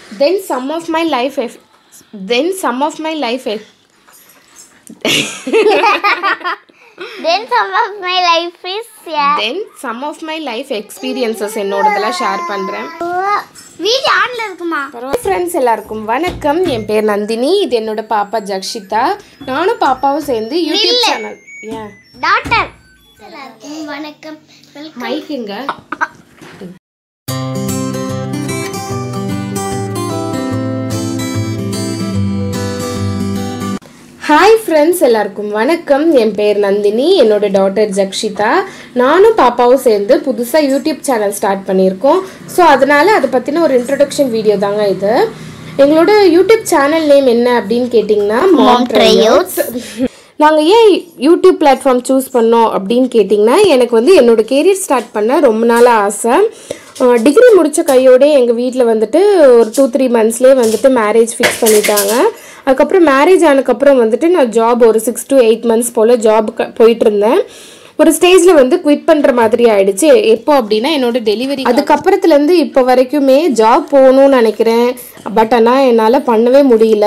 Then some of my life then some of my life Then some of my life is yeah. Then some of my life experiences என்னோடதெல்லாம் share பண்ணுறேன் video ஆன்ல இருக்குமா friends எல்லாருக்கும் வணக்கம் என் பேர் நந்தினி இது என்னோட பாப்பா ஜக்ஷிதா நானும் பாப்பாவும் சேர்ந்து யூடியூப் சேனல் ஏன் டாக்டர் எல்லாருக்கும் வணக்கம் மைக்குங்க ஹாய் ஃப்ரெண்ட்ஸ் எல்லாருக்கும் வணக்கம் என் பேர் நந்தினி என்னோட டாட்டர் ஜக்ஷிதா நானும் பாப்பாவும் சேர்ந்து புதுசாக யூடியூப் சேனல் ஸ்டார்ட் பண்ணியிருக்கோம் ஸோ அதனால அதை பற்றின ஒரு இன்ட்ரடக்ஷன் வீடியோ தாங்க இது எங்களோட யூடியூப் சேனல் நேம் என்ன அப்படின்னு கேட்டிங்கன்னா மாம் ட்ரையோட்ஸ் நாங்கள் ஏன் யூடியூப் பிளாட்ஃபார்ம் சூஸ் பண்ணோம் அப்படின்னு கேட்டிங்கன்னா எனக்கு வந்து என்னோட கெரியர் ஸ்டார்ட் பண்ண ரொம்ப நாளாக ஆசை டிகிரி முடித்த கையோடே எங்கள் வீட்டில் வந்துட்டு ஒரு டூ த்ரீ மந்த்ஸ்லேயே வந்துட்டு மேரேஜ் ஃபிக்ஸ் பண்ணிட்டாங்க அதுக்கப்புறம் மேரேஜ் ஆனதுக்கப்புறம் வந்துட்டு நான் ஜாப் ஒரு சிக்ஸ் டு எயிட் மந்த்ஸ் போல் ஜாப் போயிட்டு இருந்தேன் ஒரு ஸ்டேஜில் வந்து குவிட் பண்ணுற மாதிரி ஆயிடுச்சு எப்போ அப்படின்னா என்னோட டெலிவரி அதுக்கப்புறத்துலேருந்து இப்போ வரைக்குமே ஜாப் போகணும்னு நினைக்கிறேன் பட் ஆனால் என்னால் பண்ணவே முடியல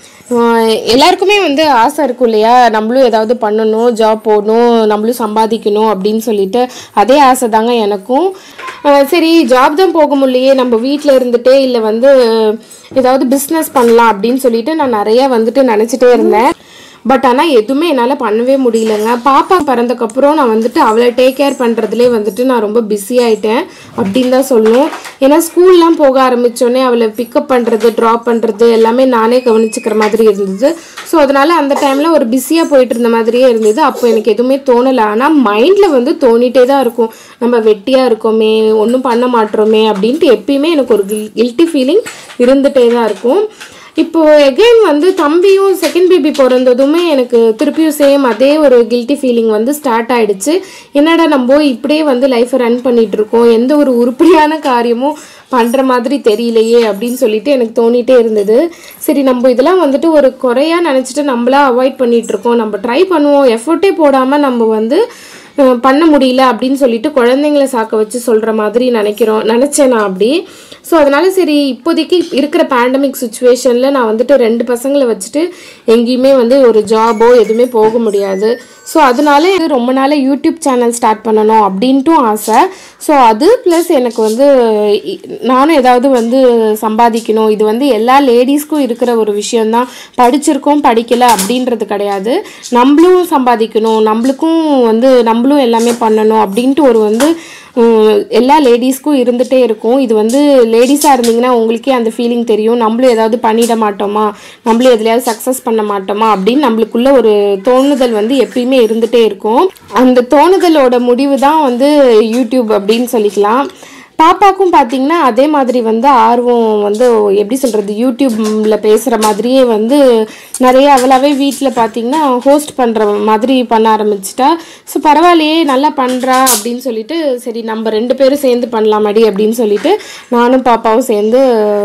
ஆஹ் எல்லாருக்குமே வந்து ஆசை இருக்கும் இல்லையா நம்மளும் ஏதாவது பண்ணணும் ஜாப் போகணும் நம்மளும் சம்பாதிக்கணும் அப்படின்னு சொல்லிட்டு அதே ஆசை தாங்க எனக்கும் ஆஹ் சரி ஜாப் தான் போக முடியலையே நம்ம வீட்டில் இருந்துட்டே இல்லை வந்து ஏதாவது பிஸ்னஸ் பண்ணலாம் அப்படின்னு சொல்லிட்டு நான் நிறைய வந்துட்டு நினச்சிட்டே இருந்தேன் பட் ஆனால் எதுவுமே என்னால் பண்ணவே முடியலங்க பாப்பா பிறந்தக்கப்புறம் நான் வந்துட்டு அவளை டேக் கேர் பண்ணுறதுலே வந்துட்டு நான் ரொம்ப பிஸி ஆயிட்டேன் அப்படின்னு தான் சொல்லணும் ஏன்னா ஸ்கூல்லாம் போக ஆரம்பித்தோடனே அவளை பிக்கப் பண்ணுறது ட்ராப் பண்ணுறது எல்லாமே நானே கவனிச்சுக்கிற மாதிரி இருந்தது ஸோ அதனால் அந்த டைமில் ஒரு பிஸியாக போயிட்டு இருந்த மாதிரியே இருந்தது அப்போ எனக்கு எதுவுமே தோணலை ஆனால் மைண்டில் வந்து தோணிட்டே தான் இருக்கும் நம்ம வெட்டியாக இருக்கோமே ஒன்றும் பண்ண மாட்டோமே அப்படின்ட்டு எப்பயுமே எனக்கு ஒரு கில்ட்டி ஃபீலிங் இருந்துகிட்டே தான் இருக்கும் இப்போ எகைன் வந்து தம்பியும் செகண்ட் பேபி பிறந்ததுமே எனக்கு திருப்பியும் சேம் அதே ஒரு கில்ட்டி ஃபீலிங் வந்து ஸ்டார்ட் ஆயிடுச்சு என்னடா நம்ம இப்படியே வந்து லைஃப்பை ரன் பண்ணிட்டு இருக்கோம் எந்த ஒரு உருப்படியான காரியமும் பண்ணுற மாதிரி தெரியலையே அப்படின்னு சொல்லிட்டு எனக்கு தோணிட்டே இருந்தது சரி நம்ம இதெல்லாம் வந்துட்டு ஒரு குறையா நினச்சிட்டு நம்மளா அவாய்ட் பண்ணிட்டு இருக்கோம் நம்ம ட்ரை பண்ணுவோம் எஃபர்ட்டே போடாமல் நம்ம வந்து அஹ், பண்ண முடியல அப்படின்னு சொல்லிட்டு குழந்தைங்கள சாக்க வச்சு சொல்கிற மாதிரி நினைக்கிறோம் நினச்சேன் நான் அப்படி ஸோ அதனால சரி இப்போதைக்கு இருக்கிற பேண்டமிக் சுச்சுவேஷனில் நான் வந்துட்டு ரெண்டு பசங்களை வச்சுட்டு எங்கேயுமே வந்து ஒரு ஜாபோ எதுவுமே போக முடியாது ஸோ அதனால இது ரொம்ப நாளாக யூடியூப் சேனல் ஸ்டார்ட் பண்ணணும் அப்படின்ட்டும் ஆசை ஸோ அது ப்ளஸ் எனக்கு வந்து இ- நானும் ஏதாவது வந்து சம்பாதிக்கணும் இது வந்து எல்லா லேடிஸ்க்கும் இருக்கிற ஒரு விஷயம்தான் படிச்சிருக்கோம் படிக்கல அப்படின்றது கிடையாது நம்மளும் சம்பாதிக்கணும் நம்மளுக்கும் வந்து நம்மளும் எல்லாமே பண்ணணும் அப்படின்ட்டு ஒரு வந்து உம், எல்லா லேடிஸ்க்கும் இருந்துகிட்டே இருக்கும் இது வந்து லேடிஸாக இருந்தீங்கன்னா உங்களுக்கே அந்த ஃபீலிங் தெரியும் நம்மளும் ஏதாவது பண்ணிட மாட்டோமா நம்மளும் எதுலையாவது சக்ஸஸ் பண்ண மாட்டோமா அப்படின்னு நம்மளுக்குள்ள ஒரு தோணுதல் வந்து எப்பயுமே இருந்துகிட்டே இருக்கும் அந்த தோணுதலோட முடிவு தான் வந்து யூடியூப் அப்படின்னு சொல்லிக்கலாம் பாப்பாக்கும் பார்த்தீங்கன்னா அதே மாதிரி வந்து ஆர்வம் வந்து எப்படி சொல்கிறது யூடியூப்பில் பேசுகிற மாதிரியே வந்து நிறைய அவளாவே வீட்டில் பார்த்தீங்கன்னா ஹோஸ்ட் பண்ணுற மாதிரி பண்ண ஆரம்பிச்சிட்டா ஸோ பரவாயில்லையே நல்லா பண்ணுறா அப்படின்னு சொல்லிட்டு சரி நம்ம ரெண்டு பேரும் சேர்ந்து பண்ணலாமாடி அப்படின்னு சொல்லிட்டு நானும் பாப்பாவும் சேர்ந்து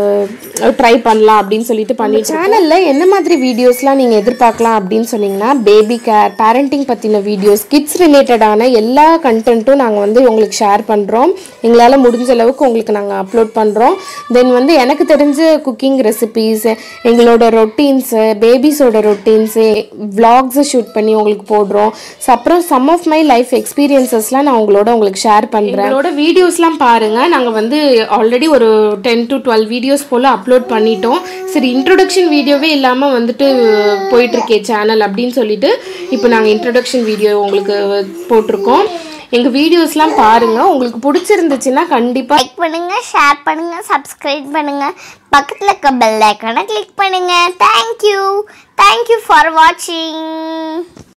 ட்ரை பண்ணலாம் அப்படின்னு சொல்லிட்டு பண்ணி சேனலில் என்ன மாதிரி வீடியோஸ்லாம் நீங்கள் எதிர்பார்க்கலாம் அப்படின்னு சொன்னீங்கன்னா பேபி கேர் பேரண்டிங் பற்றின வீடியோஸ் கிட்ஸ் ரிலேட்டடான எல்லா கண்டென்ட்டும் நாங்கள் வந்து உங்களுக்கு ஷேர் பண்ணுறோம் எங்களால் முடிஞ்ச அளவுக்கு உங்களுக்கு நாங்கள் அப்லோட் பண்ணுறோம் தென் வந்து எனக்கு தெரிஞ்ச குக்கிங் ரெசிபீஸ் எங்களோட ரொட்டீன்ஸு பேபிஸோட ரொட்டீன்ஸு vlogs ஷூட் பண்ணி உங்களுக்கு போடுறோம் ஸோ அப்புறம் சம் ஆஃப் மை லைஃப் எக்ஸ்பீரியன்சஸ்லாம் நான் உங்களோட உங்களுக்கு ஷேர் பண்ணுறேன் எங்களோட வீடியோஸ்லாம் பாருங்கள் நாங்கள் வந்து ஆல்ரெடி ஒரு டென் டு டுவெல் வீடியோஸ் போல் அப்லோட் பண்ணிட்டோம் சரி இன்ட்ரொடக்ஷன் வீடியோவே இல்லாமல் வந்துட்டு போயிட்டுருக்கே சேனல் அப்படின்னு சொல்லிட்டு இப்போ நாங்கள் இன்ட்ரொடக்ஷன் வீடியோ உங்களுக்கு போட்டிருக்கோம் எங்கள் வீடியோஸ்லாம் பாருங்கள் உங்களுக்கு பிடிச்சிருந்துச்சுன்னா கண்டிப்பாக லைக் பண்ணுங்க ஷேர் பண்ணுங்க சப்ஸ்கிரைப் பண்ணுங்க பக்கத்தில் இருக்க பெல் ஐக்கானை கிளிக் பண்ணுங்க தேங்க்யூ தேங்க்யூ ஃபார் வாட்சிங்